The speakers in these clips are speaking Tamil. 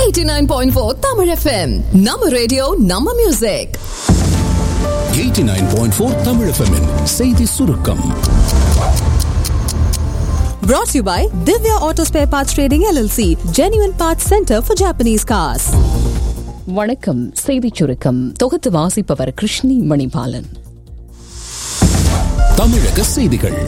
89.4 Tamil FM. நம்ம ரேடியோ நம்ம மியூசிக் 89.4 தமிழ் FM -இன் செய்தி சுருக்கம் Brought to you by Divya Auto Spare Parts Trading LLC, Genuine Parts Center for Japanese Cars. வணக்கம் செய்திச் சுருக்கம் தொகுத்து வாசிப்பவர் கிருஷ்ணி மணிபாலன் தமிழக செய்திகள்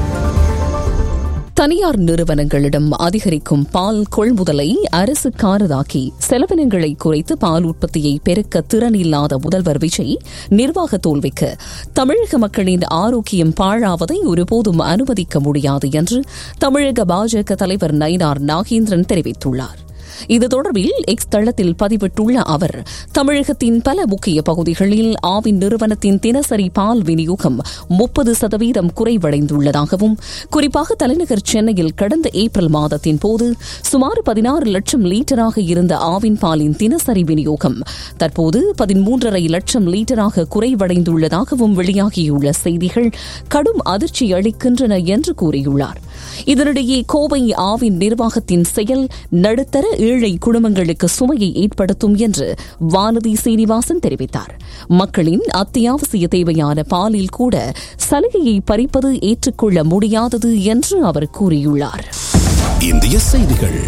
தனியார் நிறுவனங்களிடம் அதிகரிக்கும் பால் கொள்முதலை அரசுக்கானதாக்கி செலவினங்களை குறைத்து பால் உற்பத்தியை பெருக்க திறனில்லாத முதல்வர் விஜய் நிர்வாக தோல்விக்கு தமிழக மக்களின் ஆரோக்கியம் பாழாவதை ஒருபோதும் அனுமதிக்க முடியாது என்று தமிழக பாஜக தலைவர் நயினார் நாகேந்திரன் தெரிவித்துள்ளார் இது தொடர்பில் எக்ஸ் தளத்தில் பதிவிட்டுள்ள அவர் தமிழகத்தின் பல முக்கிய பகுதிகளில் ஆவின் நிறுவனத்தின் தினசரி பால் விநியோகம் முப்பது சதவீதம் குறைவடைந்துள்ளதாகவும் குறிப்பாக தலைநகர் சென்னையில் கடந்த ஏப்ரல் மாதத்தின் போது சுமார் பதினாறு லட்சம் லீட்டராக இருந்த ஆவின் பாலின் தினசரி விநியோகம் தற்போது பதிமூன்றரை லட்சம் லீட்டராக குறைவடைந்துள்ளதாகவும் வெளியாகியுள்ள செய்திகள் கடும் அதிர்ச்சி அளிக்கின்றன என்று கூறியுள்ளார் இதனிடையே கோவை ஆவின் நிர்வாகத்தின் செயல் நடுத்தர ஏழை குடும்பங்களுக்கு சுமையை ஏற்படுத்தும் என்று வானதி சீனிவாசன் தெரிவித்தார் மக்களின் அத்தியாவசிய தேவையான பாலில் கூட சலுகையை பறிப்பது ஏற்றுக்கொள்ள முடியாதது என்று அவர் கூறியுள்ளார் இந்திய செய்திகள்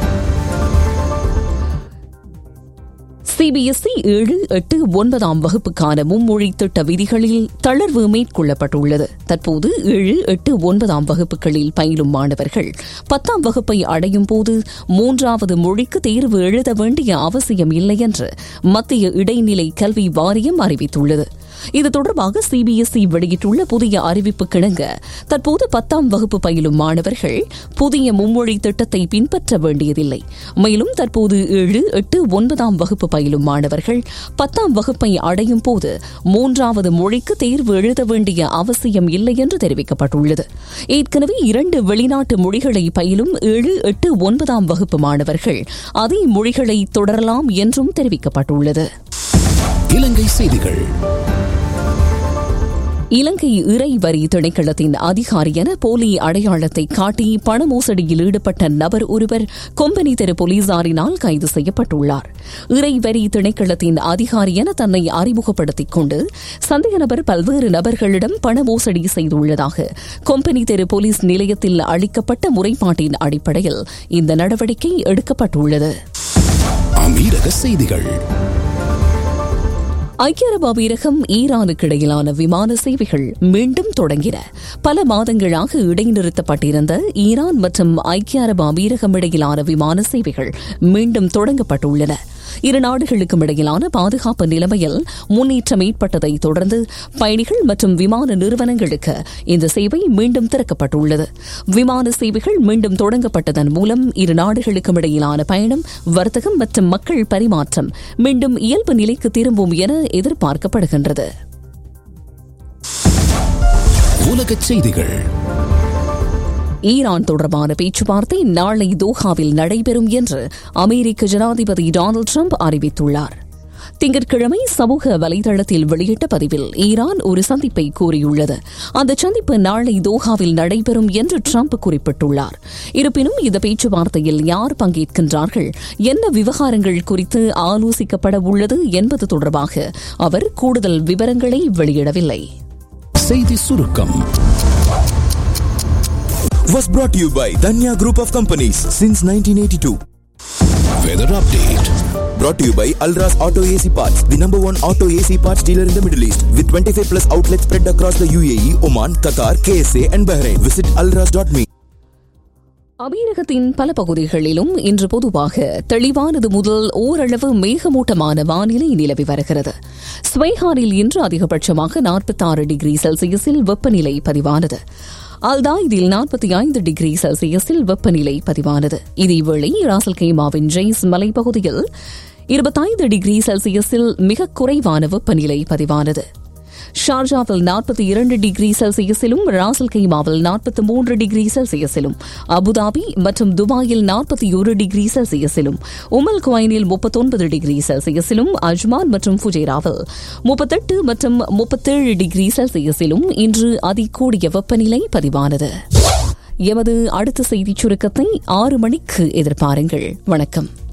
சிபிஎஸ்இ ஏழு எட்டு ஒன்பதாம் வகுப்புக்கான மும்மொழி திட்ட விதிகளில் தளர்வு மேற்கொள்ளப்பட்டுள்ளது தற்போது ஏழு எட்டு ஒன்பதாம் வகுப்புகளில் பயிலும் மாணவர்கள் பத்தாம் வகுப்பை அடையும் போது மூன்றாவது மொழிக்கு தேர்வு எழுத வேண்டிய அவசியம் இல்லை என்று மத்திய இடைநிலை கல்வி வாரியம் அறிவித்துள்ளது இது தொடர்பாக சிபிஎஸ்இ வெளியிட்டுள்ள புதிய அறிவிப்பு கிணங்க தற்போது பத்தாம் வகுப்பு பயிலும் மாணவர்கள் புதிய மும்மொழி திட்டத்தை பின்பற்ற வேண்டியதில்லை மேலும் தற்போது ஏழு எட்டு ஒன்பதாம் வகுப்பு பயிலும் மாணவர்கள் பத்தாம் வகுப்பை அடையும் போது மூன்றாவது மொழிக்கு தேர்வு எழுத வேண்டிய அவசியம் இல்லை என்று தெரிவிக்கப்பட்டுள்ளது ஏற்கனவே இரண்டு வெளிநாட்டு மொழிகளை பயிலும் ஏழு எட்டு ஒன்பதாம் வகுப்பு மாணவர்கள் அதே மொழிகளை தொடரலாம் என்றும் தெரிவிக்கப்பட்டுள்ளது இலங்கை செய்திகள் இலங்கை இறை வரி திணைக்களத்தின் அதிகாரி என போலி அடையாளத்தை காட்டி பண மோசடியில் ஈடுபட்ட நபர் ஒருவர் கொம்பனி தெரு போலீசாரினால் கைது செய்யப்பட்டுள்ளார் இறை வரி திணைக்களத்தின் அதிகாரி என தன்னை அறிமுகப்படுத்திக் கொண்டு சந்தேக நபர் பல்வேறு நபர்களிடம் பண மோசடி செய்துள்ளதாக கொம்பனி தெரு போலீஸ் நிலையத்தில் அளிக்கப்பட்ட முறைப்பாட்டின் அடிப்படையில் இந்த நடவடிக்கை எடுக்கப்பட்டுள்ளது அமீரக செய்திகள் ஐக்கிய அரபு அமீரகம் ஈரானுக்கு இடையிலான விமான சேவைகள் மீண்டும் தொடங்கின பல மாதங்களாக இடைநிறுத்தப்பட்டிருந்த ஈரான் மற்றும் ஐக்கிய அரபு அமீரகம் இடையிலான விமான சேவைகள் மீண்டும் தொடங்கப்பட்டுள்ளன இரு நாடுகளுக்கும் இடையிலான பாதுகாப்பு நிலைமையில் முன்னேற்றம் ஏற்பட்டதை தொடர்ந்து பயணிகள் மற்றும் விமான நிறுவனங்களுக்கு இந்த சேவை மீண்டும் திறக்கப்பட்டுள்ளது விமான சேவைகள் மீண்டும் தொடங்கப்பட்டதன் மூலம் இரு நாடுகளுக்கும் இடையிலான பயணம் வர்த்தகம் மற்றும் மக்கள் பரிமாற்றம் மீண்டும் இயல்பு நிலைக்கு திரும்பும் என எதிர்பார்க்கப்படுகின்றது உலக செய்திகள் ஈரான் தொடர்பான பேச்சுவார்த்தை நாளை தோஹாவில் நடைபெறும் என்று அமெரிக்க ஜனாதிபதி டொனால்டு ட்ரம்ப் அறிவித்துள்ளார் திங்கட்கிழமை சமூக வலைதளத்தில் வெளியிட்ட பதிவில் ஈரான் ஒரு சந்திப்பை கூறியுள்ளது அந்த சந்திப்பு நாளை தோஹாவில் நடைபெறும் என்று ட்ரம்ப் குறிப்பிட்டுள்ளார் இருப்பினும் இந்த பேச்சுவார்த்தையில் யார் பங்கேற்கின்றார்கள் என்ன விவகாரங்கள் குறித்து ஆலோசிக்கப்பட உள்ளது என்பது தொடர்பாக அவர் கூடுதல் விவரங்களை வெளியிடவில்லை செய்தி சுருக்கம் was brought to you by Danya Group of Companies since 1982. Weather update Brought to you by Alras Auto AC Parts, the number one auto AC parts dealer in the Middle East, with 25 plus outlets spread across the UAE, Oman, Qatar, KSA, and Bahrain. Visit alras.me. அமீரகத்தின் பல பகுதிகளிலும் இன்று பொதுவாக தெளிவானது முதல் ஓரளவு மேகமூட்டமான வானிலை நிலவி வருகிறது ஸ்வைஹாரில் இன்று அதிகபட்சமாக நாற்பத்தாறு டிகிரி செல்சியஸில் வெப்பநிலை பதிவானது அல்தாயிதில் நாற்பத்தி ஐந்து டிகிரி செல்சியஸில் வெப்பநிலை பதிவானது இதேவேளை ராசல் கைமாவின் ஜெய்ஸ் மலைப்பகுதியில் இருபத்தைந்து டிகிரி செல்சியஸில் மிக குறைவான வெப்பநிலை பதிவானது ஷார்ஜாவில் நாற்பத்தி இரண்டு டிகிரி செல்சியஸிலும் ராசல் கைமாவில் நாற்பத்தி மூன்று டிகிரி செல்சியஸிலும் அபுதாபி மற்றும் துபாயில் நாற்பத்தி ஒரு டிகிரி செல்சியஸிலும் உமல் குவைனில் முப்பத்தொன்பது டிகிரி செல்சியஸிலும் அஜ்மான் மற்றும் ஃபுஜேராவில் முப்பத்தெட்டு மற்றும் முப்பத்தேழு டிகிரி செல்சியஸிலும் இன்று அதிகூடிய வெப்பநிலை பதிவானது எமது அடுத்த செய்திச் சுருக்கத்தை ஆறு மணிக்கு எதிர்பாருங்கள் வணக்கம்